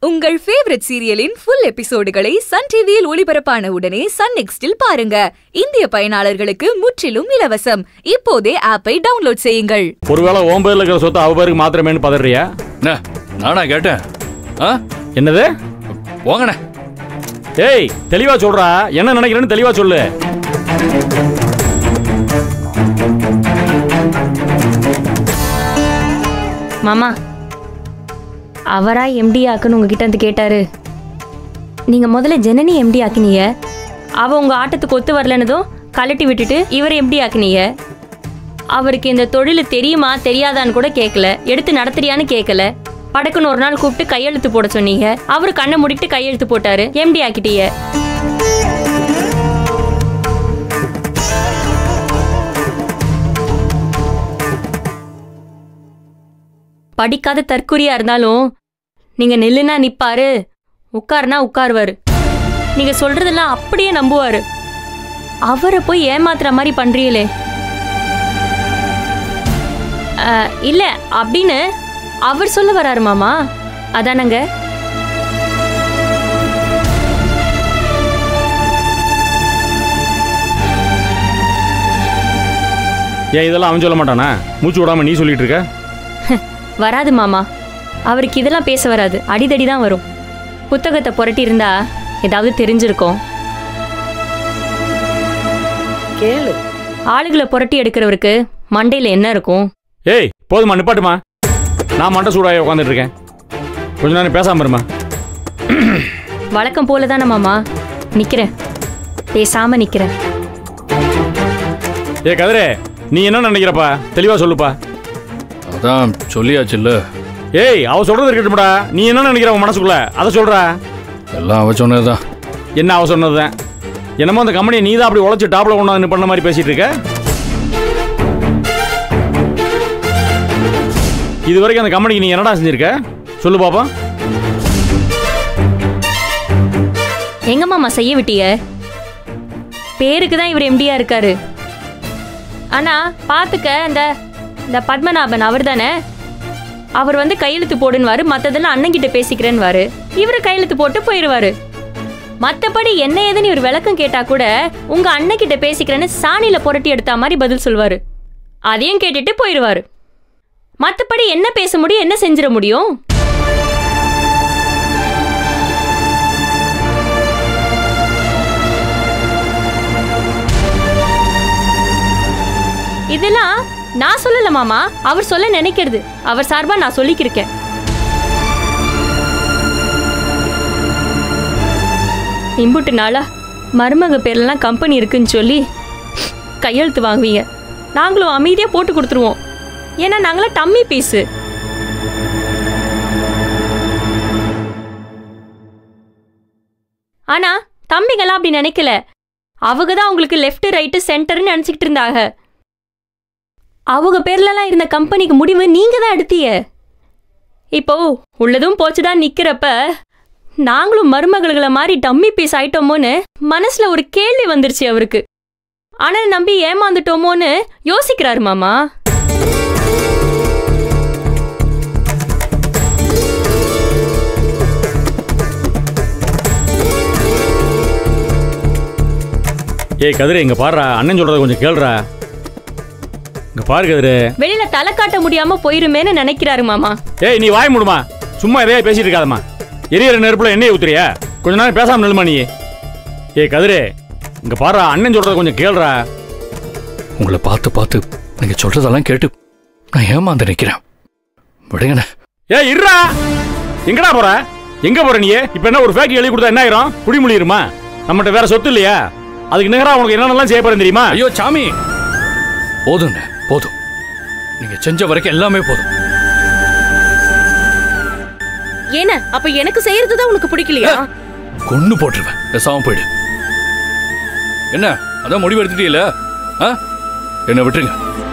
உங்கள் ஃபேவரட் சீரியலின் ஃபுல் எபிசோடுகளை சன் டிவியில் ஒளிபரப்பான உடனே சன் நெக்ஸ்டில் பாருங்க இந்திய பயனாளர்களுக்கு முற்றிலும் இலவசம் இப்போதே ஆப்பை டவுன்லோட் செய்யுங்கள் ஒருவேளை ஓம் பேர்ல இருக்கிற சொத்து அவ பேருக்கு மாத்திரமேன்னு பதறியா என்ன நானா கேட்டேன் ஆ என்னது போங்கண்ணே ஏய் தெளிவா சொல்றா என்ன நினைக்கிறேன்னு தெளிவா சொல்லு மாமா அவரா எம்டி ஆக்குன்னு உங்ககிட்ட வந்து கேட்டாரு நீங்க முதல்ல ஜனனி எம்டி ஆக்கினீங்க அவ உங்க ஆட்டத்துக்கு ஒத்து வரலனதும் கழட்டி விட்டுட்டு இவர் எம்டி ஆக்கினீங்க அவருக்கு இந்த தொழில் தெரியுமா தெரியாதான்னு கூட கேட்கல எடுத்து நடத்துறியான்னு கேட்கல படக்குன்னு ஒரு நாள் கூப்பிட்டு கையெழுத்து போட சொன்னீங்க அவர் கண்ணை மூடிட்டு கையெழுத்து போட்டாரு எம்டி ஆக்கிட்டீங்க படிக்காத தற்குறியா இருந்தாலும் நீங்க நில்லுனா நிப்பாரு உட்காருனா உட்காருவாரு நீங்க சொல்றதெல்லாம் அப்படியே நம்புவாரு அவரை போய் ஏமாத்துற மாதிரி பண்றீங்களே அஹ், இல்ல அப்படின்னு அவர் சொல்ல வராரு மாமா அதானங்க ஏன் இதெல்லாம் அவன் சொல்ல மாட்டானா மூச்சு விடாம நீ சொல்லிட்டு இருக்க வராது மாமா அவருக்கு இதெல்லாம் பேச வராது அடிதடி தான் வரும் புத்தகத்தை புரட்டி இருந்தா ஏதாவது தெரிஞ்சிருக்கும் கேளு ஆளுகளை புரட்டி எடுக்கிறவருக்கு மண்டையில என்ன இருக்கும் ஏய் போதுமா நிப்பாட்டுமா நான் மண்டை சூடாக உட்காந்துட்டு இருக்கேன் கொஞ்ச நேரம் பேசாம இருமா வழக்கம் போல தானே மாமா நிக்கிறேன் பேசாம நிக்கிறேன் ஏ கதிரே நீ என்ன நினைக்கிறப்பா தெளிவா சொல்லுப்பா அதான் சொல்லியாச்சுல்ல ஏய் அவ சொல்றது இருக்கட்டும்டா நீ என்ன நினைக்கிற உன் மனசுக்குள்ள அதை சொல்றா எல்லாம் அவ சொன்னதுதான் என்ன அவ சொன்னதுதான் என்னமோ அந்த கம்பெனியை நீ தான் அப்படி உழைச்சி டாப்ல கொண்டாந்து பண்ண மாதிரி பேசிட்டு இருக்க இது வரைக்கும் அந்த கம்பெனிக்கு நீ என்னடா செஞ்சிருக்க சொல்லு பாப்பா எங்க மாமா செய்ய விட்டிய பேருக்கு தான் இவர் எம்டியா இருக்காரு ஆனா பாத்துக்க இந்த இந்த பத்மநாபன் அவர் தானே அவர் வந்து கையெழுத்து போடுன்னுவாரு மத்ததெல்லாம் அண்ணன்கிட்ட பேசிக்கிறேன்னுவாரு இவரு கையெழுத்து போட்டு போயிருவாரு மத்தபடி என்ன ஏதுன்னு இவர் விளக்கம் கேட்டா கூட உங்க அண்ணன்கிட்ட பேசிக்கிறேன்னு சாணியில புரட்டி எடுத்த மாதிரி பதில் சொல்வாரு அதையும் கேட்டுட்டு போயிருவாரு மத்தபடி என்ன பேச முடியும் என்ன செஞ்சிட முடியும் இதெல்லாம் நான் சொல்லல மாமா அவர் சொல்ல நினைக்கிறது அவர் சார்பா நான் சொல்லிக்கிருக்கேன் இம்புட்டு நாளா மருமக பேர்லாம் கம்பெனி இருக்குன்னு சொல்லி கையெழுத்து வாங்குவீங்க நாங்களும் அமைதியா போட்டு கொடுத்துருவோம் ஏன்னா நாங்களாம் டம்மி பீஸு ஆனா தம்பிங்கெல்லாம் அப்படி நினைக்கல அவங்க தான் உங்களுக்கு லெஃப்ட் ரைட்டு சென்டர்னு நினச்சிக்கிட்டு இருந்தாங்க அவங்க பேர்லலாம் இருந்த கம்பெனிக்கு முடிவு நீங்க தான் எடுத்தீங்க இப்போ உள்ளதும் போச்சுதான் நிக்கிறப்ப நாங்களும் மருமகள்களை மாதிரி டம்மி பீஸ் ஆயிட்டோமோன்னு மனசுல ஒரு கேள்வி வந்துருச்சு அவருக்கு ஆனா நம்பி ஏமாந்துட்டோமோன்னு யோசிக்கிறாரு மாமா ஏய் கதிரே இங்க பாருடா அண்ணன் சொல்றத கொஞ்சம் கேளுடா இங்க பாரு கதிரே வெளியில தலை காட்ட முடியாம போயிருமேன்னு நினைக்கிறாரு மாமா ஏய் நீ வாய் மூடுமா சும்மா எதையா பேசிட்டு இருக்காதம்மா எரியற நெருப்புல எண்ணெய் ஊத்துறியா கொஞ்ச நேரம் பேசாம நில்லுமா நீ ஏய் கதிரே இங்க பாருடா அண்ணன் சொல்றத கொஞ்சம் கேளுடா உங்களை பார்த்து பார்த்து நீங்க சொல்றதெல்லாம் கேட்டு நான் ஏமாந்து நிக்கிறேன் விடுங்கண்ணே ஏய் இருடா எங்கடா போற எங்க போற நீ இப்ப என்ன ஒரு ஃபேக்டரி எழுதி கொடுத்தா என்ன ஆயிரும் குடிமொழியிருமா நம்மகிட்ட வேற சொத்து இல்லையா அதுக்கு நிகரா உனக்கு என்னென்னலாம் செய்ய போறேன் தெரியுமா ஐயோ சாமி போதும்ண்ணே போதும் நீங்க செஞ்ச வரைக்கும் எல்லாமே போதும் ஏன அப்ப எனக்கு செய்யறதுதான் உனக்கு பிடிக்கலையா கொன்னு போட்டுருவேன் பேசாம போயிடு என்ன அதான் முடிவு எடுத்துட்டீல ஆ என்ன விட்டுருங்க